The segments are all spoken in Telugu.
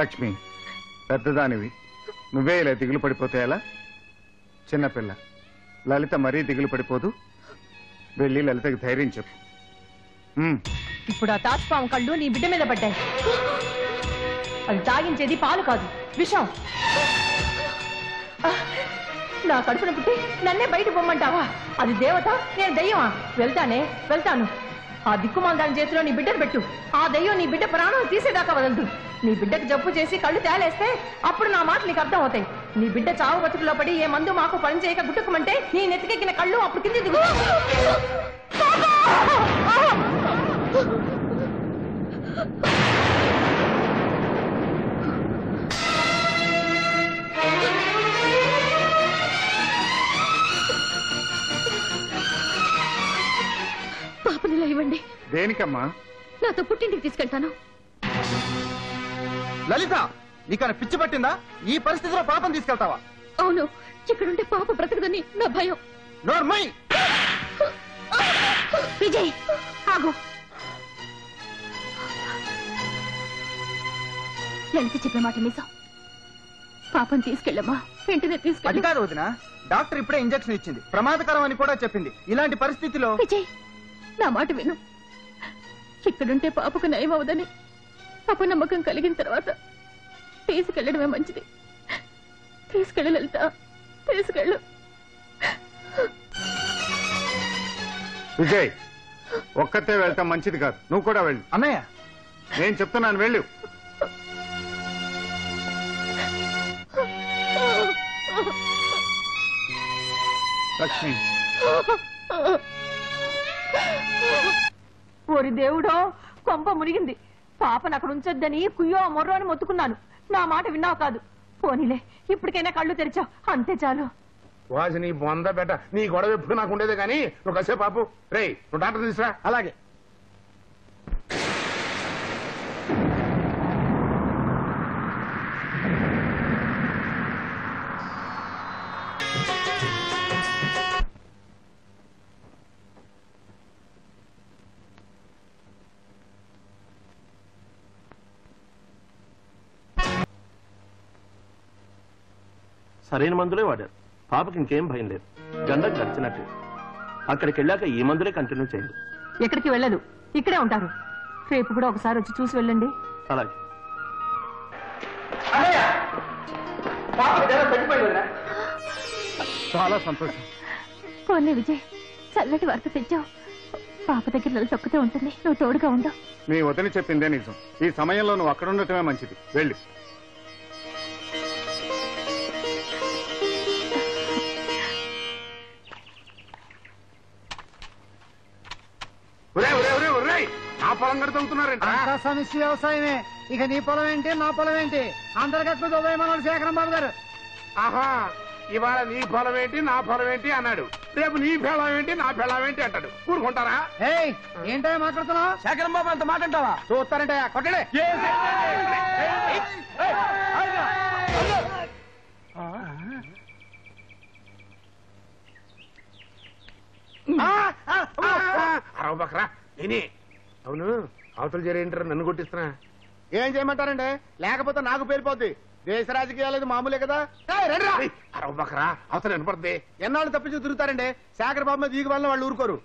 లక్ష్మి పెద్దదానివి నువ్వే ఇలా దిగులు పడిపోతే ఎలా చిన్నపిల్ల లలిత మరీ దిగులు పడిపోదు వెళ్ళి లలితకి ధైర్యం చెప్పు ఉమ్, ఇప్పుడు ఆ తాచుపాము కళ్ళు నీ బిడ్డ మీద పడ్డాయి అది తాగించేది పాలు కాదు విషం ఆ, నా కడుపున పుట్టి నన్నే బయట పొమ్మంటావా అది దేవత నేను దయ్యమా వెళ్తానే వెళ్తాను ఆ దిక్కుమాల దాని చేతిలో నీ బిడ్డను పెట్టు ఆ దయ్యం నీ బిడ్డ ప్రాణం తీసేదాకా వదలదు నీ బిడ్డకు జబ్బు చేసి కళ్ళు తేలేస్తే అప్పుడు నా మాట నీకు అర్థం అవుతాయి నీ బిడ్డ చావు బతుకులో పడి ఏ మందు మాకు పని చేయక గుట్టుకుమంటే నీ నెత్తికెక్కిన కళ్ళు అప్పుడు కింది దిగు పాపని ఇలా ఇవ్వండి దేనికమ్మా నాతో పుట్టింటికి తీసుకెళ్తాను లలిత నీకన్నా పిచ్చి పట్టిందా ఈ పరిస్థితిలో పాపం తీసుకెళ్తావా అవును ఇక్కడుంటే పాప బ్రతకదని నా భయం నోర్మై విజయ్ ఆగు లలిత చెప్పే మాట నిజం పాపం తీసుకెళ్ళమ్మా వెంటనే అది తీసుకెళ్ళి కాదు వదిన డాక్టర్ ఇప్పుడే ఇంజెక్షన్ ఇచ్చింది ప్రమాదకరం అని కూడా చెప్పింది ఇలాంటి పరిస్థితిలో విజయ్ నా మాట విను ఇక్కడుంటే పాపకు నయం అవదని అపనమ్మకం కలిగిన తర్వాత తీసుకెళ్ళడమే మంచిది తీసుకెళ్ళు లలిత తీసుకెళ్ళు విజయ్ ఒక్కతే వెళ్తాం మంచిది కాదు నువ్వు కూడా వెళ్ళు అన్నయ్య నేను చెప్తున్నాను వెళ్ళు లక్ష్మి ఓరి దేవుడో కొంప మునిగింది పాపను అక్కడ ఉంచొద్దని కుయ్యో మొర్రో అని మొత్తుకున్నాను నా మాట విన్నావు కాదు పోనీలే ఇప్పటికైనా కళ్ళు తెరిచావు అంతే చాలు వాసి నీ బొంద బెట నీ గొడవ ఎప్పుడు నాకు ఉండేదే కానీ నువ్వు కాసేపు పాపు రే నువ్వు డాక్టర్ తీసురా అలాగే సరైన మందులే వాడారు పాపకి ఇంకేం భయం లేదు గండం గడిచినట్టు అక్కడికి వెళ్ళాక ఈ మందులే కంటిన్యూ చేయండి ఎక్కడికి వెళ్ళదు ఇక్కడే ఉంటారు రేపు కూడా ఒకసారి వచ్చి చూసి వెళ్ళండి అలాగే చాలా సంతోషం పోనీ విజయ్ చల్లటి వార్త తెచ్చావు పాప దగ్గర లలిత ఒక్కతే ఉంటుంది నువ్వు తోడుగా ఉండవు మీ వదిలి చెప్పిందే నిజం ఈ సమయంలో నువ్వు అక్కడ ఉండటమే మంచిది వెళ్ళు ఒరే ఒరే ఒరే ఒరే నా పొలం కడుతున్నారంట సమస్య వ్యవసాయమే ఇక నీ పొలం ఏంటి నా పొలం ఏంటి అందరికీ ఉదయమన్నాడు శేఖరం బాబు గారు ఆహా ఇవాళ నీ పొలం ఏంటి నా పొలం ఏంటి అన్నాడు రేపు నీ ఫలం ఏంటి నా ఫలం ఏంటి అంటాడు ఊరుకుంటారా ఏయ్ ఏంటో మాట్లాడుతున్నావు శేఖరం బాబు అంత మాట్లాడతావా చూస్తారంటే కొట్టడే అరవ బకరా నేనే అవును అవతల జరేంటారు నన్ను కొట్టిస్తున్నా ఏం చేయమంటారండి లేకపోతే నాకు పేలిపోద్ది దేశ రాజకీయాలు మామూలే కదా ఏయ్, రండిరా. అరవ బకరా అవతల వినపడుతుంది ఎన్నాళ్ళు తప్పించి తిరుగుతారండి శేఖర్ బాబు మీద దిగు వల్ల వాళ్ళు ఊరుకోరు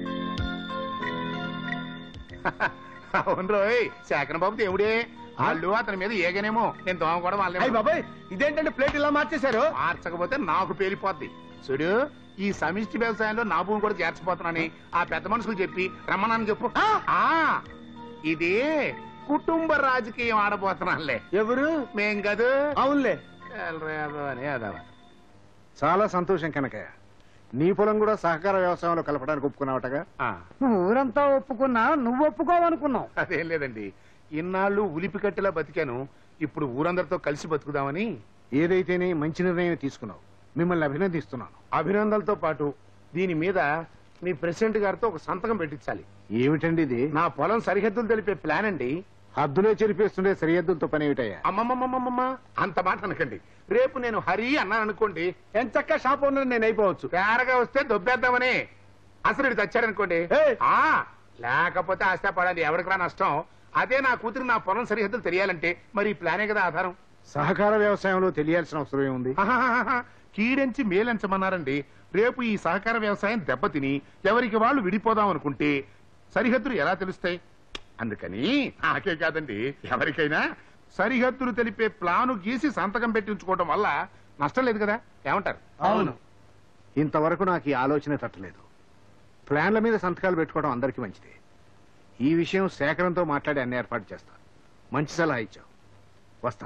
అవును రోయ్ శేఖర్ బాబు దేవుడే వాళ్ళు అతని మీద ఏగనేమో నేను దోమ కూడా అయ్యి వాళ్ళే బాబాయ్ ఇదేంటంటే ప్లేట్ ఇలా మార్చేశారు మార్చకపోతే నాకు పేలిపోద్ది చూడు ఈ సమిష్టి వ్యవసాయంలో నా భూమి కూడా చేర్చిపోతున్నానని ఆ పెద్ద మనుషులు చెప్పి రమ్మనని చెప్పు ఆ? ఆ ఇది కుటుంబ రాజకీయం ఆడబోతున్నానులే ఎవరు మేం కాదు అవునులే ఎల్రేదో అని అదవా. చాలా సంతోషం కనుకయ్య నీ పొలం కూడా సహకార వ్యవసాయంలో కలపడానికి ఒప్పుకున్నావటగా ఆ, ఊరంతా ఒప్పుకున్నా నువ్వు ఒప్పుకోవనుకున్నావు అదేం లేదండి ఇన్నాళ్ళు ఉలిపి కట్టెలా బతికాను ఇప్పుడు ఊరందరితో కలిసి బతుకుదామని ఏదైతేనే మంచి నిర్ణయం తీసుకున్నావు మిమ్మల్ని అభినందిస్తున్నాను అభినందనలతో పాటు దీని మీద మీ ప్రెసిడెంట్ గారితో ఒక సంతకం పెట్టించాలి ఏమిటండి ఇది నా పొలం సరిహద్దులు తెలిపే ప్లాన్ అండి హద్దులే చెరిపేస్తుండే సరిహద్దులతో పని ఏమిటయ్యా అమ్మమ్మమ్మమ్మమ్మ అంత మాట అనకండి రేపు నేను హరి అన్నాను అనుకోండి ఎంచక్క షాప్ ఓనర్ నేను అయిపోవచ్చు తేరగా వస్తే దొబ్బేద్దామని అసలు ఇటు తెచ్చాడనుకోండి ఏయ్! ఆ లేకపోతే ఆస్తా పడాలి ఎవరికి రా నష్టం అదే నా కూతురు నా పొలం సరిహద్దులు తెలియాలంటే మరి ఈ ప్లానే కదా ఆధారం సహకార వ్యవసాయంలో తెలియాల్సిన అవసరం ఏముంది ఆహాహాహా. కీడెంచి మేలెంచమన్నారండి రేపు ఈ సహకార వ్యవసాయం దెబ్బతిని ఎవరికి వాళ్ళు విడిపోదాం అనుకుంటే సరిహద్దులు ఎలా తెలుస్తాయి అందుకని నాకే కాదండి ఎవరికైనా సరిహద్దులు తెలిపే ప్లాను గీసి సంతకం పెట్టి ఉంచుకోవడం వల్ల నష్టం లేదు కదా ఏమంటారు అవును ఇంతవరకు నాకు ఈ ఆలోచన తట్టలేదు ప్లాన్ల మీద సంతకాలు పెట్టుకోవడం అందరికీ మంచిది ఈ విషయం సేకరణతో మాట్లాడి అన్ని ఏర్పాటు చేస్తా మంచి సలహా ఇచ్చావు వస్తా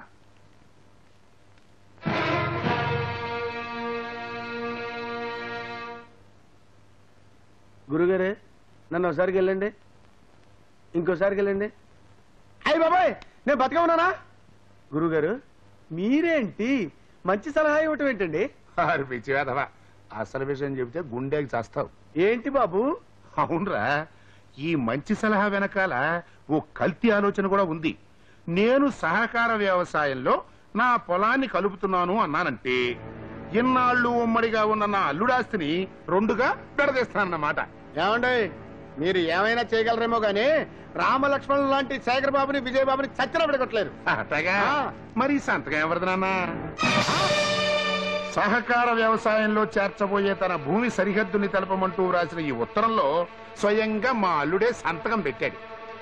గురుగారే నన్ను ఒకసారికి వెళ్ళండి ఇంకోసారికి వెళ్ళండి అయ్యి బాబాయ్ నేను బతిగా ఉన్నానా గురుగారు మీరేంటి మంచి సలహా ఇవ్వటం ఏంటండి వారు పిచ్చివేదవా అసలు విషయం చెబితే గుండెకి చేస్తావు ఏంటి బాబు అవునరా ఈ మంచి సలహా వెనకాల ఓ కల్తీ ఆలోచన కూడా ఉంది నేను సహకార వ్యవసాయంలో నా పొలాన్ని కలుపుతున్నాను అన్నానంటే ఇన్నాళ్ళు ఉమ్మడిగా ఉన్న నా అల్లుడాస్తిని రెండుగా పెడదీస్తానన్నమాట ఏమండి మీరు ఏమైనా చేయగలరేమో గానీ రామలక్ష్మణులు లాంటి శేఖర్ బాబుని విజయ్ బాబుని చచ్చిన పెడగొట్టలేరు అట్టగా ఆ. మరి సంతకం ఎవరిది నాన్న సహకార వ్యవసాయంలో చేర్చబోయే తన భూమి సరిహద్దుని తెలపమంటూ రాసిన ఈ ఉత్తరంలో స్వయంగా మా అల్లుడే సంతకం పెట్టాడు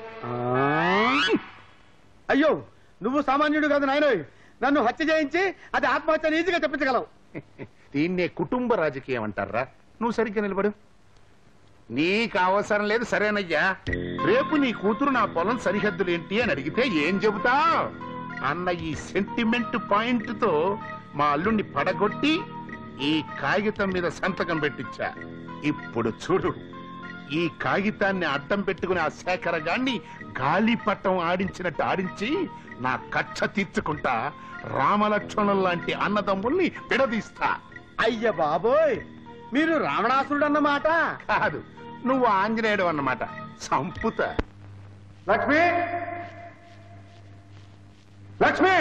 అయ్యో నువ్వు సామాన్యుడు కాదు నాయనోయ్ నన్ను హత్య చేయించి అది ఆత్మహత్య ఈజీగా చెప్పించగలవు దీన్నే కుటుంబ రాజకీయం అంటారా నువ్వు సరిగ్గా నిలబడు నీకు అవసరం లేదు సరేనయ్యా రేపు నీ కూతురు నా పొలం సరిహద్దులు ఏంటి అని అడిగితే ఏం చెబుతా అన్న ఈ సెంటిమెంట్ పాయింట్ తో మా అల్లుణ్ణి పడగొట్టి ఈ కాగితం మీద సంతకం పెట్టించా ఇప్పుడు చూడు ఈ కాగితాన్ని అడ్డం పెట్టుకుని ఆ శేఖర గాన్ని గాలిపట్టం ఆడించినట్టు ఆడించి నా కక్ష తీర్చుకుంటా రామలక్ష్మణుల లాంటి అన్నదమ్ముల్ని విడదీస్తా అయ్య బాబోయ్ మీరు రావణాసురుడు అన్నమాట కాదు నువ్వు ఆంజనేయుడు అన్నమాట సంపుత లక్ష్మి లక్ష్మి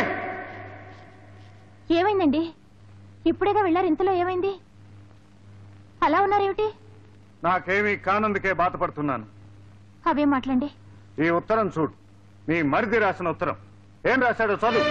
ఏమైందండి ఇప్పుడేగా వెళ్ళారు ఇంతలో ఏమైంది అలా ఉన్నారేమిటి నాకేమీ కానందుకే బాధపడుతున్నాను అవేం మాట్లాడండి ఈ ఉత్తరం చూడు నీ మరిది రాసిన ఉత్తరం ఏం రాశాడో చదువు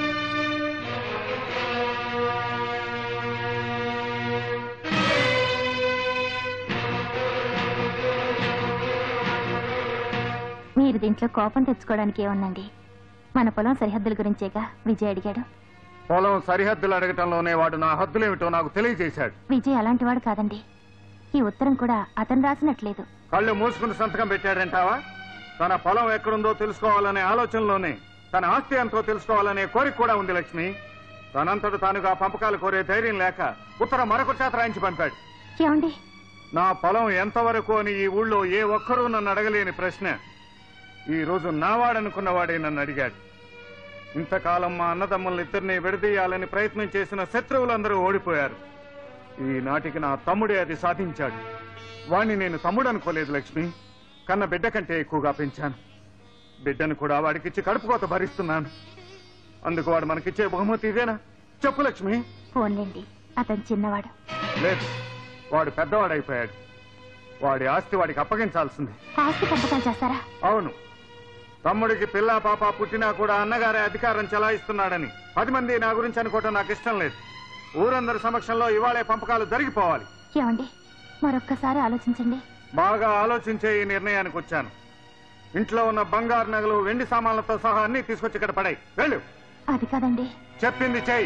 మీరు దీంట్లో కోపం తెచ్చుకోవడానికి ఏముందండి మన పొలం సరిహద్దుల గురించేగా విజయ్ అడిగాడు పొలం సరిహద్దులు అడగటంలోనే వాడు నా హద్దులేమిటో నాకు తెలియజేశాడు విజయ్ అలాంటివాడు కాదండి ఈ ఉత్తరం కూడా అతను రాసినట్లేదు కళ్ళు మూసుకుని సంతకం పెట్టాడంటావా తన పొలం ఎక్కడుందో తెలుసుకోవాలనే ఆలోచనలోనే తన ఆస్తి ఎంతో తెలుసుకోవాలనే కోరిక కూడా ఉంది లక్ష్మి తనంతట తానుగా పంపకాలు కోరే ధైర్యం లేక ఉత్తరం మరొక చేత రాయించి పంపాడు ఏమండి నా పొలం ఎంతవరకు అని ఈ ఊళ్ళో ఏ ఒక్కరూ నన్ను అడగలేని ప్రశ్న ఈ రోజు నావాడనుకున్న వాడే నన్ను అడిగాడు ఇంతకాలం మా అన్నదమ్ముల్ని ఇద్దరిని విడదీయాలని ప్రయత్నం చేసిన శత్రువులందరూ ఓడిపోయారు ఈనాటికి నా తమ్ముడే అది సాధించాడు వాణ్ణి నేను తమ్ముడు అనుకోలేదు లక్ష్మి కన్న బిడ్డ కంటే ఎక్కువగా పెంచాను బిడ్డను కూడా వాడికిచ్చి కడుపుకోత భరిస్తున్నాను అందుకు వాడు మనకిచ్చే బహుమతి ఇదేనా చెప్పు లక్ష్మి ఫోన్లేండి అతను చిన్నవాడు లేదు వాడు పెద్దవాడైపోయాడు వాడి ఆస్తి వాడికి అప్పగించాల్సింది ఆస్తి పంపకాలు చేస్తారా అవును తమ్ముడికి పిల్ల పాప పుట్టినా కూడా అన్నగారే అధికారం చెలాయిస్తున్నాడని పది మంది నా గురించి అనుకోవటం నాకు ఇష్టం లేదు ఊరందరి సమక్షంలో ఇవాళే పంపకాలు జరిగిపోవాలి ఏమండి మరొక్కసారి ఆలోచించండి బాగా ఆలోచించే ఈ నిర్ణయానికి వచ్చాను ఇంట్లో ఉన్న బంగారు నగలు వెండి సామాన్లతో సహా అన్ని తీసుకొచ్చి ఇక్కడ పడాయి వెళ్ళు అది కాదండి చెప్పింది చెయ్యి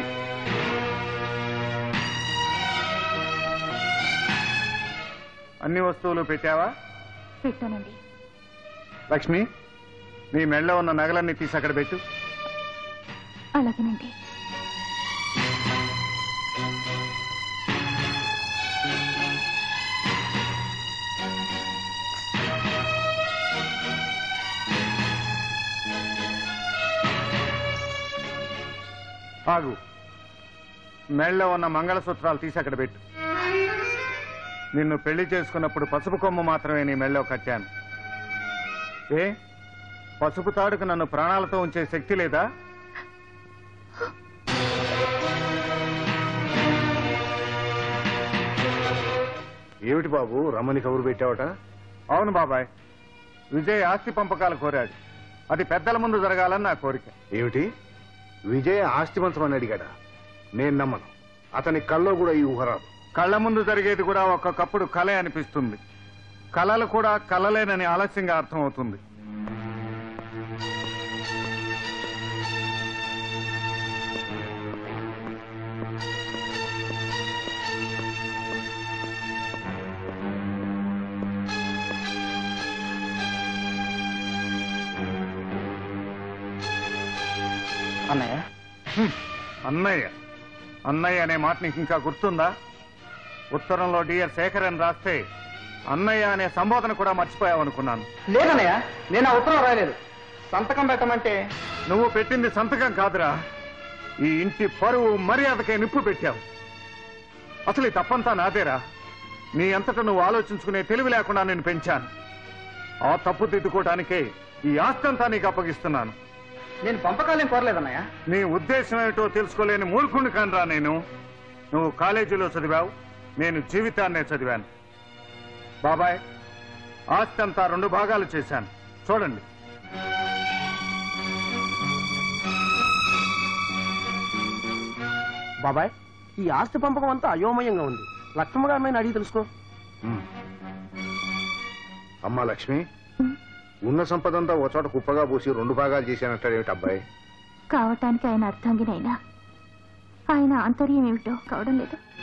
అన్ని వస్తువులు పెట్టావా పెట్టానండి లక్ష్మి నీ మెళ్ళో ఉన్న నగలన్నీ తీసి అక్కడ పెట్టు అలాగేనండి ఆగు మెళ్ళో ఉన్న మంగళసూత్రాలు తీసి అక్కడ పెట్టు నిన్ను పెళ్లి చేసుకున్నప్పుడు పసుపు కొమ్ము మాత్రమే నీ మెళ్ళో కట్టాను ఏ పసుపు తాడుకు నన్ను ప్రాణాలతో ఉంచే శక్తి లేదా ఏమిటి బాబు రమ్మని కబురు పెట్టావట అవును బాబాయ్ విజయ్ ఆస్తి పంపకాలు కోరాడు అది పెద్దల ముందు జరగాలని నా కోరిక ఏమిటి విజయ ఆస్తివంతం అని అడిగాడా నేను నమ్మను అతని కల్లో కూడా ఈ ఊహరాదు కళ్ళ ముందు జరిగేది కూడా ఒక్కొక్కప్పుడు కలే అనిపిస్తుంది కలలు కూడా కలలేనని ఆలస్యంగా అర్థమవుతుంది అన్నయ్య హ్మ్. అన్నయ్య అన్నయ్య అనే మాట నీకు ఇంకా గుర్తుందా ఉత్తరంలో డియర్ శేఖర్ అని రాస్తే అన్నయ్య అనే సంబోధన కూడా మర్చిపోయావనుకున్నాను లేదన్నయ్య నేను ఆ ఉత్తరం రాయలేదు సంతకం పెట్టమంటే నువ్వు పెట్టింది సంతకం కాదురా ఈ ఇంటి పరువు మర్యాదకే నిప్పు పెట్టావు అసలు ఈ తప్పంతా నాదేరా నీ అంతటా నువ్వు ఆలోచించుకునే తెలివి లేకుండా నేను పెంచాను ఆ తప్పు దిద్దుకోవటానికే ఈ ఆస్తంతా నీకు అప్పగిస్తున్నాను నేను పంపకాలేం కోరలేదన్నయ్య నీ ఉద్దేశం ఏమిటో తెలుసుకోలేని మూర్ఖుని కానరా నేను నువ్వు కాలేజీలో చదివావు నేను జీవితాన్నే చదివాను బాబాయ్ ఆస్తి అంతా రెండు భాగాలు చేశాను చూడండి బాబాయ్ ఈ ఆస్తి పంపకం అంతా అయోమయంగా ఉంది లక్ష్మమ్మ గారిని అడిగి తెలుసుకో అమ్మా లక్ష్మి ఉన్న సంపదంతా ఓ చోట కుప్పగా పూసి రెండు భాగాలు చేశానంటాడేమిటి అబ్బాయి కావటానికి ఆయన అర్థంగినైనా ఆయన ఆంతర్యం ఏమిటో కావడం లేదు